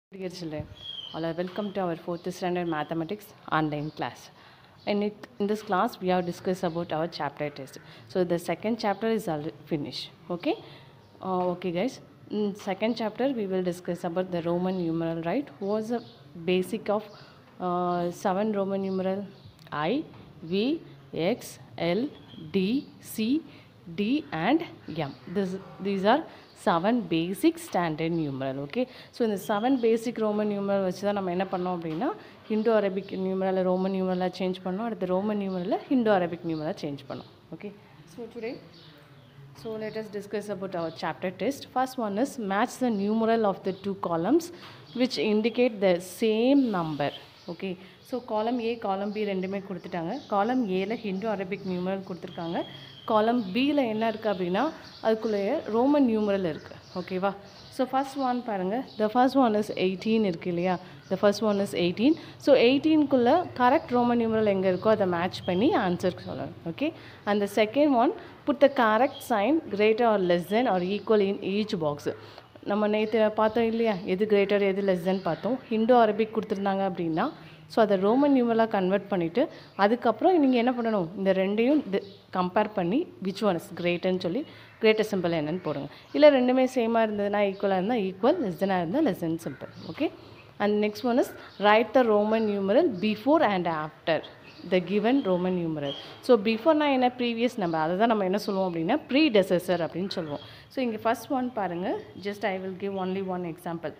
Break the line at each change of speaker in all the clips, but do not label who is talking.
Dear children, all are welcome to our fourth standard mathematics online class. And it, in this class, we have discussed about our chapter test. So the second chapter is already finished. Okay, uh, okay, guys. In second chapter, we will discuss about the Roman numeral. Right? What's the basic of uh, seven Roman numeral? I, V, X, L, D, C, D, and M. This, these are seven basic standard numeral okay so இந்த seven basic Roman numeral வச்சு தான் நம்ம என்ன பண்ணோம் அப்படின்னா Hindu Arabic நியூமரலை Roman நியூமரலாக change பண்ணோம் அடுத்து ரோமன் நியூமரலில் ஹிண்டோ அரபிக் நியூமரலாக சேஞ்ச் பண்ணோம் okay so today So let us discuss about our chapter test. First one is match the numeral of the two columns which indicate the same number. Okay. So column A காலம் B ரெண்டுமே கொடுத்துட்டாங்க காலம் ஏல Hindu Arabic numeral கொடுத்துருக்காங்க காலம் பியில் என்ன இருக்குது அப்படின்னா அதுக்குள்ளேயே ரோமன் நியூமரல் இருக்குது ஓகேவா ஸோ ஃபர்ஸ்ட் ஒன் பாருங்கள் the first one is eighteen இருக்குது இல்லையா the first one is eighteen so எயிட்டீனுக்குள்ளே கரெக்ட் ரோமன் நியூமரல் எங்கே இருக்கோ அதை மேட்ச் பண்ணி ஆன்சர் சொல்லணும் okay and the second one put the correct sign greater or less than or equal in each box நம்ம நேற்று பார்த்தோம் இல்லையா எது கிரேட்டர் எது லெஸ் தென் பார்த்தோம் ஹிண்டோ அரபிக் கொடுத்துருந்தாங்க அப்படின்னா ஸோ அதை ரோமன் நியூமலாக கன்வெர்ட் பண்ணிவிட்டு அதுக்கப்புறம் நீங்கள் என்ன பண்ணணும் இந்த ரெண்டையும் கம்பேர் பண்ணி விச் ஒன் இஸ் கிரேட்டர்னு சொல்லி கிரேட்டர் சிம்பிள் என்னன்னு போடுங்க இல்லை ரெண்டுமே சேமாக இருந்ததுன்னா ஈக்குவலாக இருந்தால் ஈக்குவல் லெஸ் தெனாக இருந்தால் less than simple okay and next one is write the Roman numeral before and after the given Roman numeral so பிஃபோர்னா என்ன ப்ரீவியஸ் நம்பர் அதை தான் நம்ம என்ன சொல்லுவோம் அப்படின்னா ப்ரீ டெசஸர் அப்படின்னு சொல்லுவோம் ஸோ இங்கே ஃபஸ்ட் ஒன் பாருங்கள் just I will give only one example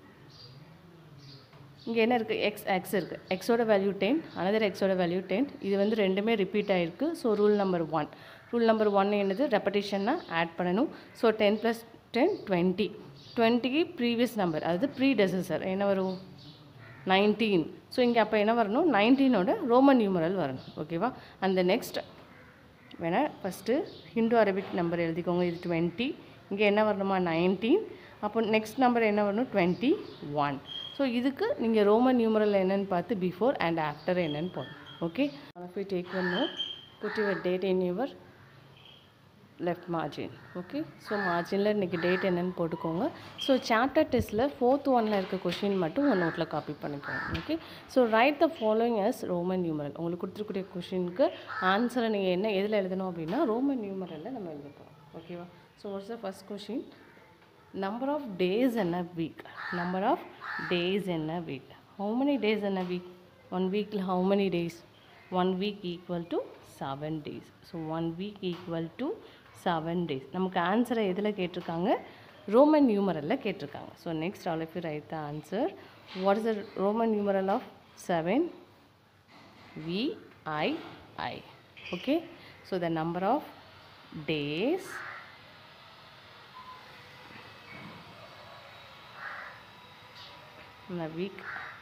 இங்கே என்ன இருக்குது எக்ஸ் எக்ஸ் இருக்குது எக்ஸோட வேல்யூ டென் அனதர் எக்ஸோட வேல்யூ டென் இது வந்து ரெண்டுமே ரிப்பீட் ஆகிருக்கு so rule number one rule number one என்னது ரெப்படேஷன்னா ஆட் பண்ணணும் so ten plus ten twenty டுவெண்ட்டிக்கு ப்ரீவியஸ் நம்பர் அதாவது ப்ரீ டெசஸர் என்ன வரும் நைன்டீன் ஸோ இங்கே அப்போ என்ன வரணும் நைன்டீனோட ரோமன் நியூமரல் வரணும் ஓகேவா அந்த நெக்ஸ்ட் வேணால் ஃபஸ்ட்டு ஹிந்து அரபிக் நம்பர் எழுதிக்கோங்க இது டுவெண்ட்டி இங்கே என்ன வரணுமா நைன்டீன் அப்போ நெக்ஸ்ட் நம்பர் என்ன வரணும் டுவெண்ட்டி ஒன் ஸோ இதுக்கு நீங்கள் ரோமன் நியூமரல் என்னன்னு பார்த்து பிஃபோர் அண்ட் ஆஃப்டர் என்னன்னு போடணும் okay of you take one note put your date in your left margin okay so மார்ஜினில் இன்றைக்கி டேட் என்னன்னு போட்டுக்கோங்க ஸோ சாப்டர் டெஸ்ட்டில் ஃபோர்த் ஒனில் இருக்க கொஷின் மட்டும் உங்கள் நோட்டில் காப்பி பண்ணிக்கோங்க okay so write the following as Roman numeral உங்களுக்கு கொடுத்துருக்கூடிய கொஷினுக்கு ஆன்சரை நீங்கள் என்ன எதில் எழுதணும் அப்படின்னா ரோமன் நியூமரலில் நம்ம எழுத போகிறோம் ஓகேவா so what's the first question number of days in a week number of days in a week how many days in a week one week how many days one week equal to seven days so one week equal to seven days நமக்கு ஆன்சரை எதில் கேட்டிருக்காங்க Roman நியூமரலில் கேட்டிருக்காங்க so next all if you write the answer what is the Roman numeral of seven V I I okay so the number of days in a week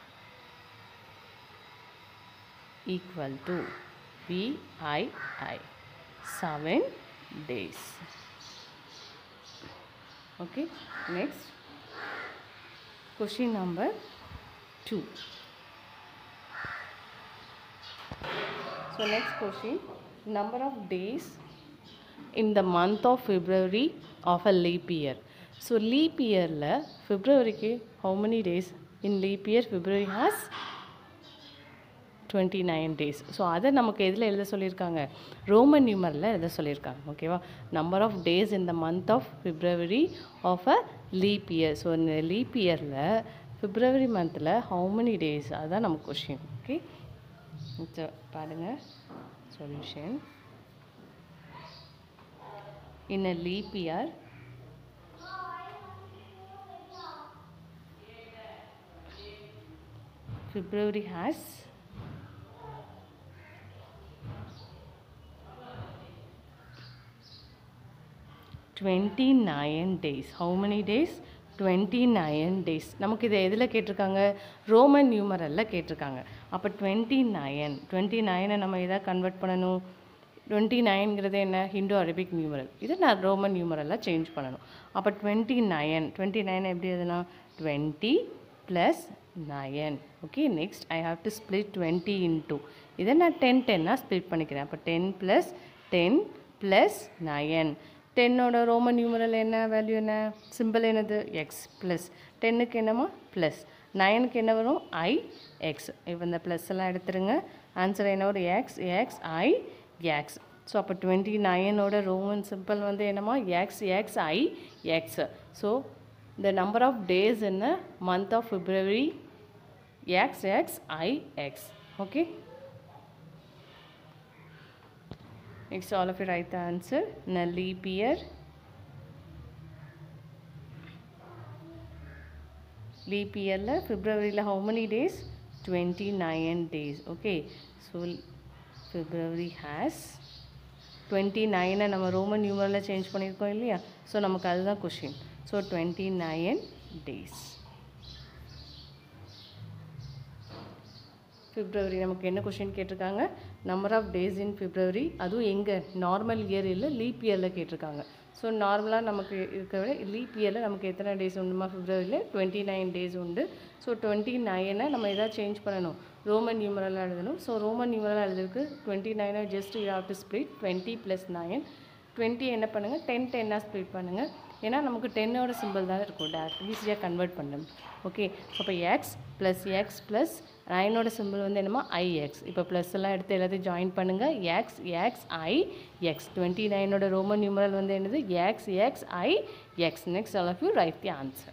equal to VII 7 days. Okay, next question number 2. So, next question number of days in the month of February of a leap year. So leap இயரில் ஃபிப்ரவரிக்கு how many days in leap year February has twenty nine days so அதை நமக்கு எதில் எழுத சொல்லியிருக்காங்க Roman numeral எழுத சொல்லியிருக்காங்க ஓகேவா number of days in the month of February of a leap year so இந்த லீப் இயரில் ஃபிப்ரவரி மந்தில் ஹவு மெனி டேஸ் அதுதான் நம்ம கொஷின் ஓகே பாருங்கள் solution in a leap year February has twenty nine days how many days twenty nine days நமக்கு இதை எதில் கேட்டிருக்காங்க ரோமன் நியூமரலில் கேட்டிருக்காங்க அப்போ டுவெண்ட்டி நைன் டுவெண்ட்டி நைனை நம்ம எதாக கன்வெர்ட் பண்ணணும் டுவெண்ட்டி நைன்ங்கிறது என்ன ஹிந்து அரபிக் நியூமரல் இதை நான் ரோமன் நியூமரலாக சேஞ்ச் பண்ணணும் அப்போ டுவெண்ட்டி நைன் டுவெண்ட்டி நைன் எப்படி எதுனா twenty plus nine okay next I have to split twenty into இதை நான் டென் டென்னாக ஸ்ப்ளிட் பண்ணிக்கிறேன் அப்போ ten plus ten plus nine டென்னோட ரோமன் நியூமரல் என்ன வேல்யூ என்ன சிம்பிள் என்னது எக்ஸ் ப்ளஸ் டென்னுக்கு என்னமா ப்ளஸ் நைனுக்கு என்ன வரும் ஐ எக்ஸ் இப்போ இந்த ப்ளஸ் எல்லாம் எடுத்துருங்க ஆன்சர் என்ன வரும் X X I X so அப்போ டுவெண்ட்டி நைனோட ரோமன் சிம்பிள் வந்து என்னமா X X I X so the number of days in the month of February x x i x okay next all of you write the answer in a leap year leap year la February la how many days 29 days okay so February has twenty நைனை நம்ம Roman நியூமரில் change பண்ணியிருக்கோம் இல்லையா so நமக்கு அதுதான் question so twenty nine days February நமக்கு என்ன question கேட்டிருக்காங்க number of days in February அதுவும் எங்கே நார்மல் இயர் இல்லை லீப் இயரில் கேட்டிருக்காங்க ஸோ நார்மலாக நமக்கு இருக்க விட லீப் இயரில் நமக்கு எத்தனை டேஸ் உண்டுமா பிப்ரவரியில் டுவெண்ட்டி நைன் டேஸ் உண்டு ஸோ டுவெண்ட்டி நைனை நம்ம எதாவது சேஞ்ச் பண்ணணும் ரோமன் நியூமரலாக எழுதணும் ஸோ ரோமன் நியூமரலாக எழுதுறதுக்கு டுவெண்ட்டி நைனை just you have to split twenty plus nine twenty என்ன பண்ணுங்கள் டென் டென்னாக ஸ்ப்ளிட் பண்ணுங்கள் ஏன்னா நமக்கு டென்னோட சிம்பிள் தான் இருக்கும் டேரக்ட் ஈஸியாக கன்வெர்ட் பண்ணணும் ஓகே அப்போ எக்ஸ் ப்ளஸ் எக்ஸ் ப்ளஸ் நைனோட சிம்பிள் வந்து என்னமா ஐஎக்ஸ் இப்போ ப்ளஸ் எல்லாம் எடுத்து எல்லாத்தையும் ஜாயின் பண்ணுங்கள் X X I X twenty நைனோட ரோமன் நியூமரல் வந்து என்னது X X I X next all of you write the answer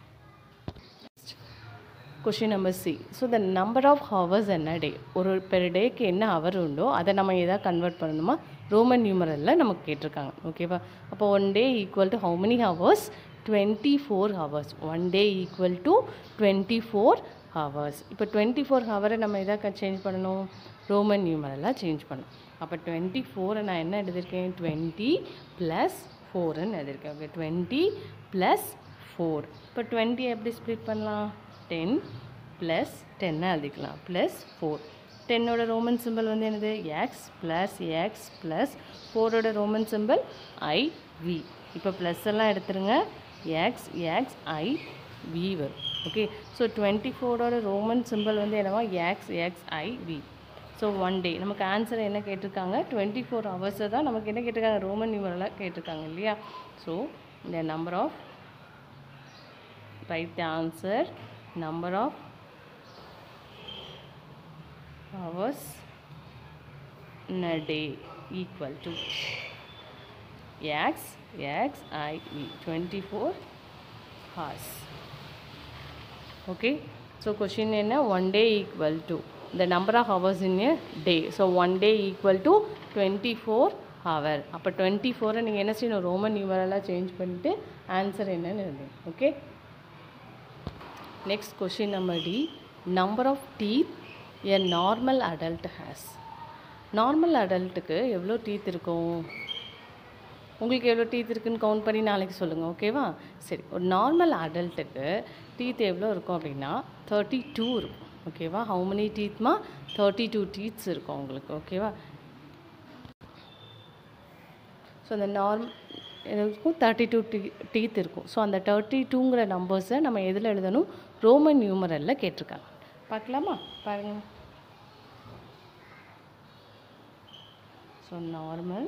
question number C so the number of hours என்ன டே ஒரு பெர் டேக்கு என்ன ஹவர் உண்டோ அதை நம்ம எதாவது கன்வெர்ட் பண்ணணுமா ரோமன் நியூமரலில் நமக்கு கேட்டிருக்காங்க ஓகேவா அப்போ one day equal to how many hours twenty four hours one day equal to twenty four hours இப்போ டுவெண்ட்டி ஃபோர் ஹவரை நம்ம எதாவது சேஞ்ச் பண்ணணும் ரோமன் நியூமரலாக சேஞ்ச் பண்ணணும் அப்போ டுவெண்ட்டி ஃபோரை நான் என்ன எழுதியிருக்கேன் டுவெண்ட்டி ப்ளஸ் ஃபோருன்னு எழுதியிருக்கேன் ஓகே டுவெண்ட்டி ப்ளஸ் ஃபோர் இப்போ டுவெண்ட்டி எப்படி ஸ்ப்ளிட் பண்ணலாம் டென் ப்ளஸ் டென்னு எழுதிக்கலாம் ப்ளஸ் ஃபோர் டென்னோட ரோமன் சிம்பிள் வந்து என்னது எக்ஸ் ப்ளஸ் எக்ஸ் ப்ளஸ் ஃபோரோட ரோமன் சிம்பிள் ஐ வி இப்போ ப்ளஸ் எல்லாம் எடுத்துருங்க எக்ஸ் எக்ஸ் ஐ வி வரும் ஓகே ஸோ டுவெண்ட்டி ஃபோரோட ரோமன் சிம்பிள் வந்து என்னவா X X I V so one day நமக்கு ஆன்சர் என்ன கேட்டிருக்காங்க டுவெண்ட்டி ஃபோர் ஹவர்ஸை தான் நமக்கு என்ன கேட்டிருக்காங்க ரோமன் நியூமரில் கேட்டிருக்காங்க இல்லையா ஸோ இந்த number of write the answer number of hours in a day equal to x x i v 24 hours okay so question என்ன one day equal to the number of hours in a day so one day equal to 24 hour அப்போ twenty ஃபோரை நீங்கள் என்ன செய்யணும் Roman நியூமரெல்லாம் change பண்ணிவிட்டு answer என்னன்னு எழுதணும் okay next question number D number of teeth a normal adult has normal அடல்ட்டுக்கு எவ்வளோ டீத் இருக்கும் உங்களுக்கு எவ்வளோ டீத் இருக்குன்னு கவுண்ட் பண்ணி நாளைக்கு சொல்லுங்கள் ஓகேவா சரி ஒரு நார்மல் அடல்ட்டுக்கு டீத் எவ்வளோ இருக்கும் அப்படின்னா தேர்ட்டி டூ இருக்கும் ஓகேவா ஹவு many டீத்மா தேர்ட்டி டூ டீத்ஸ் இருக்கும் உங்களுக்கு ஓகேவா ஸோ அந்த நார்ம் இருக்கும் தேர்ட்டி டூ டீ டீத் இருக்கும் ஸோ அந்த தேர்ட்டி டூங்கிற நம்பர்ஸை நம்ம எதில் எழுதணும் ரோமன் நியூமரலில் கேட்டிருக்காங்க பார்க்கலாமா பாருங்க so normal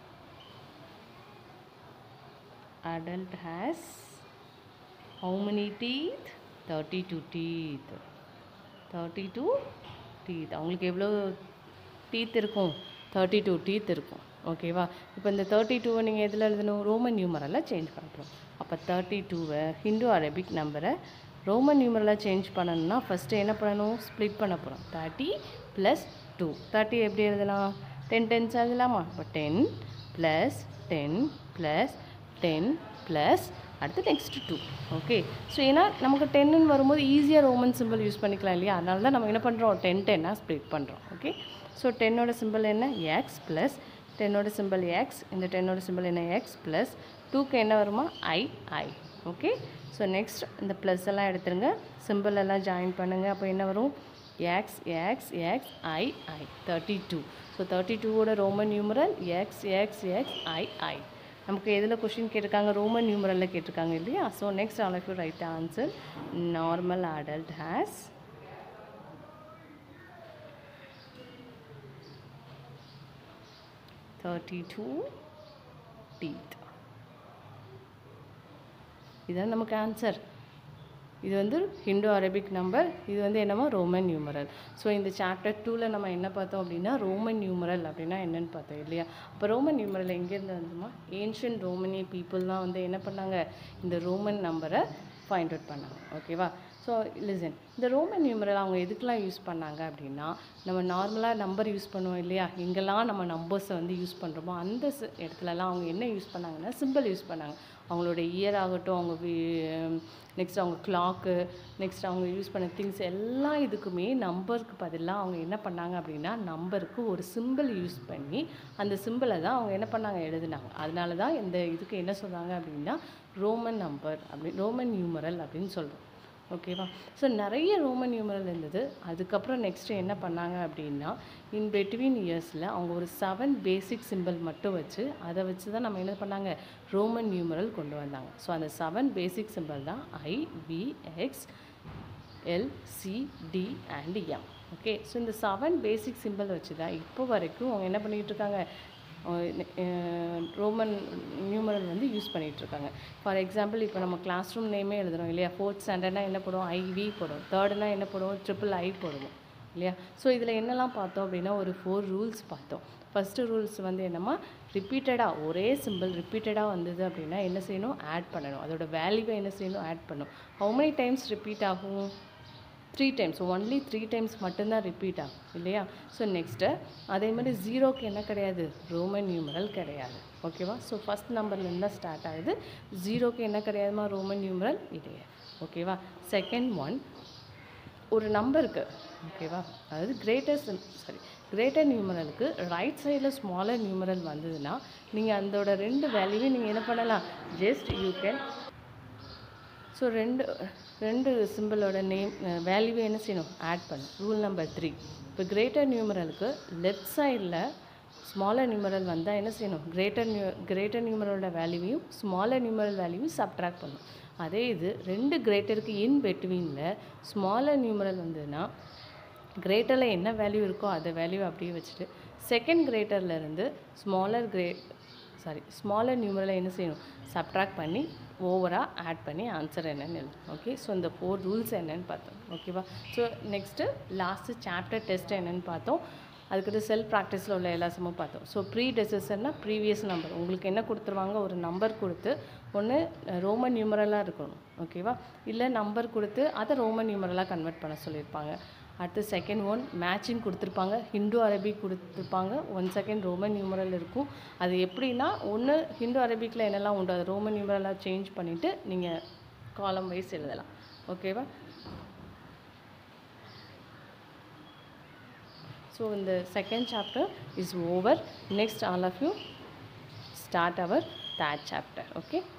adult has how many teeth 32 teeth 32 teeth அவங்களுக்கு எவ்வளோ டீத் இருக்கும் தேர்ட்டி டூ டீத் இருக்கும் ஓகேவா இப்போ இந்த தேர்ட்டி டூவை நீங்கள் எதில் எழுதணும் ரோமன் நியூமரெல்லாம் சேஞ்ச் பண்ணுறோம் அப்போ தேர்ட்டி டூவை ஹிந்து அரபிக் நம்பரை ரோமன் நியூமரெல்லாம் சேஞ்ச் பண்ணணும்னா ஃபஸ்ட்டு என்ன பண்ணணும் ஸ்ப்ளிட் பண்ண போகிறோம் தேர்ட்டி ப்ளஸ் டூ தேர்ட்டி எப்படி எழுதலாம் டென் டென்ஸ் எழுதலாமா இப்போ ten plus ten plus ten plus அடுத்து நெக்ஸ்ட்டு டூ ஓகே ஸோ ஏன்னா நமக்கு டென்னு வரும்போது ஈஸியாக ரோமன் சிம்பிள் யூஸ் பண்ணிக்கலாம் இல்லையா அதனால தான் நம்ம என்ன பண்ணுறோம் டென் டென்னாக ஸ்ப்ளிட் பண்ணுறோம் ஓகே ஸோ டென்னோட சிம்பிள் என்ன எக்ஸ் ப்ளஸ் டென்னோட சிம்பிள் எக்ஸ் இந்த டென்னோட சிம்பிள் என்ன எக்ஸ் ப்ளஸ் டூக்கு என்ன வருமா I I okay so next இந்த ப்ளஸ் எல்லாம் எடுத்துருங்க சிம்பிள் எல்லாம் ஜாயின் பண்ணுங்கள் அப்போ என்ன வரும் X X X I I thirty two so thirty டூவோட Roman numeral X X X I I நமக்கு எதில் கொஷின் கேட்டிருக்காங்க ரோமன் நியூமரலில் கேட்டிருக்காங்க இல்லையா so next all of you right answer normal adult has thirty two teeth இதுதான் நமக்கு answer இது வந்து ஹிண்டோ அரபிக் நம்பர் இது வந்து என்னமோ ரோமன் நியூமரல் ஸோ இந்த சாப்டர் டூவில் நம்ம என்ன பார்த்தோம் அப்படின்னா ரோமன் நியூமரல் அப்படின்னா என்னன்னு பார்த்தோம் இல்லையா அப்போ ரோமன் நியூமரல் எங்கேருந்து வந்துமா ஏன்ஷியன் ரோமனி பீப்புளெலாம் வந்து என்ன பண்ணாங்க இந்த ரோமன் நம்பரை ஃபைண்ட் அவுட் பண்ணாங்க ஓகேவா ஸோ லிசன் இந்த ரோமன் நியூமரல் அவங்க எதுக்கெலாம் யூஸ் பண்ணாங்க அப்படின்னா நம்ம நார்மலாக நம்பர் யூஸ் பண்ணுவோம் இல்லையா எங்கெல்லாம் நம்ம நம்பர்ஸை வந்து யூஸ் பண்ணுறோமோ அந்த ஸ் இடத்துலலாம் அவங்க என்ன யூஸ் பண்ணாங்கன்னா சிம்பிள் யூஸ் பண்ணாங்க அவங்களோட இயர் ஆகட்டும் அவங்க நெக்ஸ்ட் அவங்க கிளாக்கு நெக்ஸ்ட் அவங்க யூஸ் பண்ண திங்ஸ் எல்லா இதுக்குமே நம்பருக்கு பதிலாக அவங்க என்ன பண்ணாங்க அப்படின்னா நம்பருக்கு ஒரு சிம்பிள் யூஸ் பண்ணி அந்த சிம்பிளை தான் அவங்க என்ன பண்ணாங்க எழுதுனாங்க அதனால தான் இந்த இதுக்கு என்ன சொல்கிறாங்க அப்படின்னா ரோமன் நம்பர் அப்படி ரோமன் நியூமரல் அப்படின்னு சொல்கிறோம் ஓகேவா ஸோ நிறைய ரோமன் நியூமரல் இருந்தது அதுக்கப்புறம் நெக்ஸ்ட்டு என்ன பண்ணாங்க அப்படின்னா இன் பிட்வீன் இயர்ஸில் அவங்க ஒரு செவன் பேசிக் சிம்பிள் மட்டும் வச்சு அதை வச்சு தான் நம்ம என்ன பண்ணாங்க ரோமன் நியூமரல் கொண்டு வந்தாங்க ஸோ அந்த செவன் பேசிக் சிம்பிள் தான் I V X L C D and M okay so இந்த செவன் பேசிக் சிம்பிள் வச்சு தான் இப்போ வரைக்கும் அவங்க என்ன பண்ணிகிட்டு இருக்காங்க ரோமன் நியூமரல் வந்து யூஸ் பண்ணிகிட்டு இருக்காங்க ஃபார் எக்ஸாம்பிள் இப்போ நம்ம கிளாஸ் ரூம் நேமே எழுதுறோம் இல்லையா ஃபோர்த் ஸ்டாண்டர்ட்னா என்ன போடுவோம் ஐவி போடுவோம் தேர்டுனா என்ன போடுவோம் ட்ரிபிள் ஐ போடுவோம் இல்லையா ஸோ இதில் என்னெல்லாம் பார்த்தோம் அப்படின்னா ஒரு ஃபோர் ரூல்ஸ் பார்த்தோம் ஃபஸ்ட்டு ரூல்ஸ் வந்து என்னம்மா ரிப்பீட்டடாக ஒரே சிம்பிள் ரிப்பீட்டடாக வந்தது அப்படின்னா என்ன செய்யணும் ஆட் பண்ணணும் அதோட வேல்யூவை என்ன செய்யணும் ஆட் பண்ணணும் ஹவு many டைம்ஸ் ரிப்பீட் ஆகும் three times only three times மட்டும்தான் ரிப்பீட் ஆகும் இல்லையா ஸோ நெக்ஸ்ட்டு அதே மாதிரி ஜீரோக்கு என்ன கிடையாது ரோமன் நியூமரல் கிடையாது ஓகேவா ஸோ ஃபஸ்ட் நம்பர்லேருந்து தான் ஸ்டார்ட் ஆகுது ஜீரோக்கு என்ன கிடையாதுமா ரோமன் நியூமரல் இல்லையா ஓகேவா செகண்ட் ஒன் ஒரு நம்பருக்கு ஓகேவா அதாவது கிரேட்டஸ்ட் சாரி கிரேட்டர் நியூமரலுக்கு ரைட் சைடில் ஸ்மாலர் நியூமரல் வந்ததுன்னா நீங்கள் அதோட ரெண்டு வேல்யூவையும் நீங்கள் என்ன பண்ணலாம் ஜஸ்ட் யூ கேன் ஸோ ரெண்டு ரெண்டு சிம்பிளோட நேம் வேல்யூவை என்ன செய்யணும் ஆட் பண்ணும் ரூல் நம்பர் த்ரீ இப்போ கிரேட்டர் நியூமரலுக்கு லெஃப்ட் சைடில் ஸ்மாலர் நியூமரல் வந்தால் என்ன செய்யணும் கிரேட்டர் நியூ கிரேட்டர் நியூமரலோட வேல்யூவையும் ஸ்மாலர் நியூமரல் வேல்யூவையும் சப்ட்ராக்ட் பண்ணும் அதே இது ரெண்டு கிரேட்டருக்கு இன் பெட்வீனில் ஸ்மாலர் நியூமரல் வந்ததுன்னா கிரேட்டரில் என்ன வேல்யூ இருக்கோ அந்த வேல்யூ அப்படியே வச்சுட்டு செகண்ட் கிரேட்டர்லேருந்து ஸ்மாலர் கிரே சாரி ஸ்மாலர் நியூமரலை என்ன செய்யணும் சப்ட்ராக்ட் பண்ணி ஓவராக ஆட் பண்ணி ஆன்சர் என்னன்னு எழுதணும் ஓகே ஸோ இந்த ஃபோர் ரூல்ஸ் என்னன்னு பார்த்தோம் ஓகேவா so next last chapter test என்னன்னு பார்த்தோம் அதுக்கடுத்து செல்ஃப் ப்ராக்டிஸில் உள்ள எல்லா சமும் பார்த்தோம் ஸோ ப்ரீ டெசிஷன்னா ப்ரீவியஸ் நம்பர் உங்களுக்கு என்ன கொடுத்துருவாங்க ஒரு நம்பர் கொடுத்து ஒன்று ரோமன் நியூமரலாக இருக்கணும் ஓகேவா இல்லை நம்பர் கொடுத்து அதை ரோமன் நியூமரலாக கன்வெர்ட் பண்ண சொல்லியிருப்பாங்க அடுத்து செகண்ட் ஒன் மேட்சிங் கொடுத்துருப்பாங்க ஹிந்து அரபிக் கொடுத்துருப்பாங்க ஒன் செகண்ட் ரோமன் நியூமரல் இருக்கும் அது எப்படின்னா ஒன்று ஹிந்து அரபிக்கில் என்னெல்லாம் உண்டு அது ரோமன் நியூமரலாக சேஞ்ச் பண்ணிவிட்டு நீங்கள் காலம் வைஸ் எழுதலாம் ஓகேவா ஸோ இந்த second chapter is over next all of you start our third chapter okay